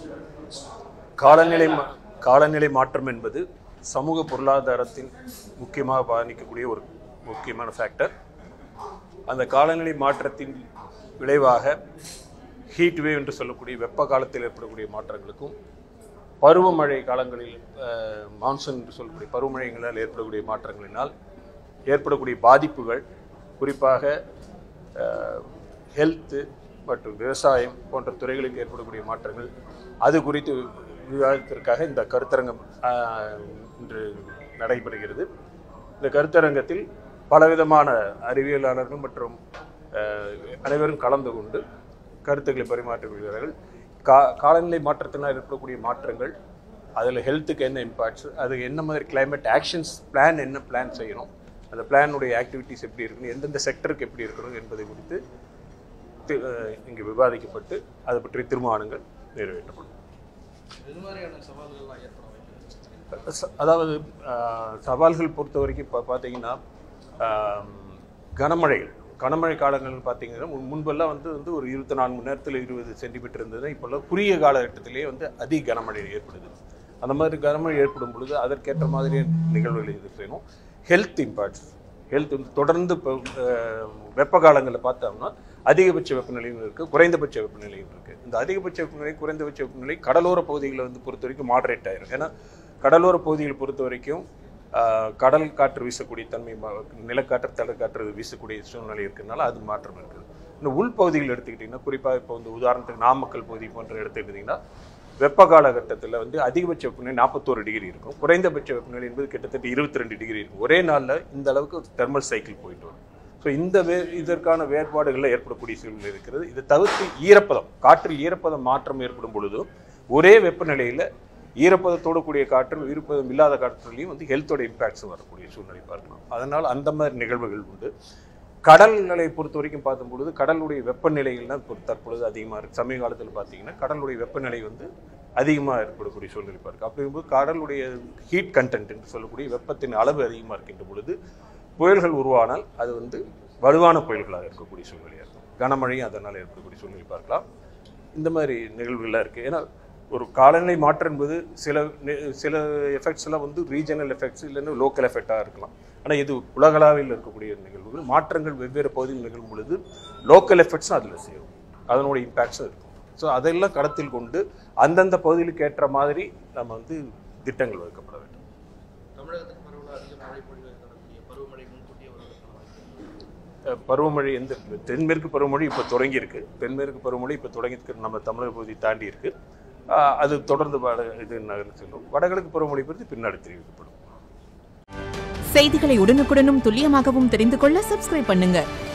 காலநிலை மா- காலநிலை மாற்றம் என்பது சமூக பொருளாதாரத்தில் முக்கியமாக பாதிக்கக்கூடிய ஒரு முக்கியமான ஃபேக்டர் அந்த காலநிலை மாற்றத்தின் விளைவாக ஹீட் வேவ் என்று சொல்லக்கூடிய வெப்ப காலத்தில் ஏற்படக்கூடிய மாற்றங்களுக்கும் பருவமழை காலங்களில் அஹ், மான்சூன் என்று சொல்லக்கூடிய பருவமழைகளால் ஏற்படக்கூடிய மாற்றங்களினால் ஏற்படக்கூடிய பாதிப்புகள் குறிப்பாக ஹெல்த்து மற்றும் விவசாயம் போன்ற துறைகளுக்கு ஏற்படக்கூடிய மாற்றங்கள் அது குறித்து விவாதத்திற்காக இந்த கருத்தரங்கம் அஹ், இன்று நடைபெறுகிறது இந்த கருத்தரங்கத்தில் பலவிதமான அறிவியலாளர்கள் மற்றும் அஹ், அனைவரும் கலந்து கொண்டு கருத்துக்களை பரிமாற்றிவிடுகிறார்கள் கா காலநிலை மாற்றத்தினால் ஏற்படக்கூடிய மாற்றங்கள் அதில் ஹெல்த்துக்கு என்ன இம்பாக்ட்ஸ் அது என்ன மாதிரி climate ஆக்ஷன்ஸ் பிளான் என்ன பிளான் செய்யணும் அந்த பிளானுடைய ஆக்டிவிட்டீஸ் எப்படி இருக்கணும் எந்தெந்த செக்டருக்கு எப்படி இருக்கணும் என்பதை குறித்து தி- அஹ், இங்கு விவாதிக்கப்பட்டு அதை பற்றிய தீர்மானங்கள் நிறைவேற்றப்படும் இது மாதிரியான சவால்கள்லாம் ஏற்பட வாய்ப்பு ச- அதாவது ஆஹ், சவால்கள் பொறுத்த வரைக்கும் இப்போ பார்த்தீங்கன்னா ஆம், கனமழைகள் கனமழை காலங்கள் பார்த்தீங்கன்னா முன்- முன்பெல்லாம் வந்து வந்து ஒரு இருபத்தி நான்கு மணி நேரத்தில் இருபது சென்டிமீட்டர் இருந்தது இப்போல்லாம் குறுகிய காலகட்டத்திலேயே வந்து அதிக கனமழை ஏற்படுது அந்த மாதிரி கனமழை ஏற்படும் பொழுது அதற்கேற்ற மாதிரியான நிகழ்வுகளை இது செய்யணும் ஹெல்த் இம்பாக்ட்ஸ் ஹெல்த் வந்து தொடர்ந்து இப்போ ஆஹ், வெப்ப காலங்களில் பார்த்தோம்னா அதிகபட்ச வெப்பநிலையும் இருக்குது குறைந்தபட்ச வெப்பநிலையும் இருக்குது இந்த அதிகபட்ச வெப்பநிலை குறைந்தபட்ச வெப்பநிலை கடலோர பகுதிகளை வந்து பொறுத்த வரைக்கும் மாடரேட் ஆயிரும் ஏன்னா கடலோர பகுதிகள் பொறுத்த வரைக்கும் ஆஹ், கடல் காற்று வீசக்கூடிய தன்மை ம- நிலக்காற்று தடக்காற்று வீசக்கூடிய சூழ்நிலை இருக்கிறதுனால அது மாற்றம் இருக்குது இந்த உள்பகுதிகள் எடுத்துக்கிட்டிங்கன்னா குறிப்பாக இப்போ வந்து உதாரணத்துக்கு நாமக்கல் பகுதி போன்ற எடுத்துக்கிட்டிங்கன்னா வெப்ப காலகட்டத்தில் வந்து அதிகபட்ச வெப்பநிலை நாற்பத்தோரு டிகிரி இருக்கும் குறைந்தபட்ச வெப்பநிலை என்பது கிட்டத்தட்ட இருபத்தி ரெண்டு டிகிரி இருக்கும் ஒரே நாளில் இந்த அளவுக்கு தெர்மல் சைக்கிள் போயிட்டு வரும் ஸோ இந்த வே இதற்கான வேறுபாடுகளில் ஏற்படக்கூடிய சூழ்நிலை இருக்கிறது இதை தவிர்த்து ஈரப்பதம் காற்றில் ஈரப்பதம் மாற்றம் ஏற்படும் பொழுதும் ஒரே வெப்பநிலையில் ஈரப்பதத்தோடு கூடிய காற்றும் ஈரப்பதம் இல்லாத காற்றுலையும் வந்து ஹெல்த்தோட இம்பாக்ட்ஸ் வரக்கூடிய சூழ்நிலை பார்க்கலாம் அதனால் அந்த மாதிரி நிகழ்வுகள் உண்டு கடல்களை பொறுத்த வரைக்கும் பார்க்கும் பொழுது கடலுடைய வெப்பநிலைகள்லாம் இப்போ தற்பொழுது அதிகமாக இருக்குது சமீப காலத்தில் பார்த்தீங்கன்னா கடலுடைய வெப்பநிலை வந்து அதிகமாக ஏற்படக்கூடிய சூழ்நிலை பார்க்கு அப்படிங்கும்போது கடலுடைய ஹீட் கண்டென்ட் என்று சொல்லக்கூடிய வெப்பத்தின் அளவு அதிகமாக இருக்கின்ற பொழுது புயல்கள் உருவானால் அது வந்து வலுவான புயல்களாக இருக்கக்கூடிய சூழ்நிலையாக இருக்கும் கனமழையும் அதனால் ஏற்படக்கூடிய சூழ்நிலை பார்க்கலாம் இந்த மாதிரி நிகழ்வுகள்லாம் இருக்குது ஏன்னா ஒரு காலநிலை மாற்றம் என்பது சில நி- சில எஃபெக்ட்ஸ் எல்லாம் வந்து ரீஜனல் எஃபெக்ட்ஸ் இல்லைன்னா லோக்கல் எஃபெக்டாக இருக்கலாம் ஆனால் இது உலகளாவில் இருக்கக்கூடிய நிகழ்வுகள் மாற்றங்கள் வெவ்வேறு பகுதியில் நிகழும் பொழுது லோக்கல் எஃபெக்ட்ஸும் அதில் சேரும் அதனுடைய இம்பேக்ட்ஸும் இருக்கும் ஸோ அதெல்லாம் கருத்தில் கொண்டு அந்தந்த பகுதிகளுக்கு ஏற்ற மாதிரி நம்ம வந்து திட்டங்கள் வகுக்கப்பட வேண்டும் தமிழகத்துக்கு பரவலாக அதிக மழை பொழிவு தரக்கூடிய பருவமழை முன்கூட்டியே வருவதற்கான வாய்ப்பு அஹ் பருவமழை எந்த தென்மேற்கு பருவமழை இப்போ தொடங்கியிருக்கு தென்மேற்கு பருவமழை இப்போ தொடங்கியிருக்கு நம்ம தமிழக பகுதி தாண்டி இருக்கு அஹ் அது தொடர்ந்து வட இது நகர் செல்லும் வடகிழக்கு பருவமழை பற்றி பின்னாடி தெரிவிக்கப்படும் செய்திகளை உடனுக்குடனும் துல்லியமாகவும் தெரிந்து கொள்ள சப்ஸ்கிரைப் பண்ணுங்க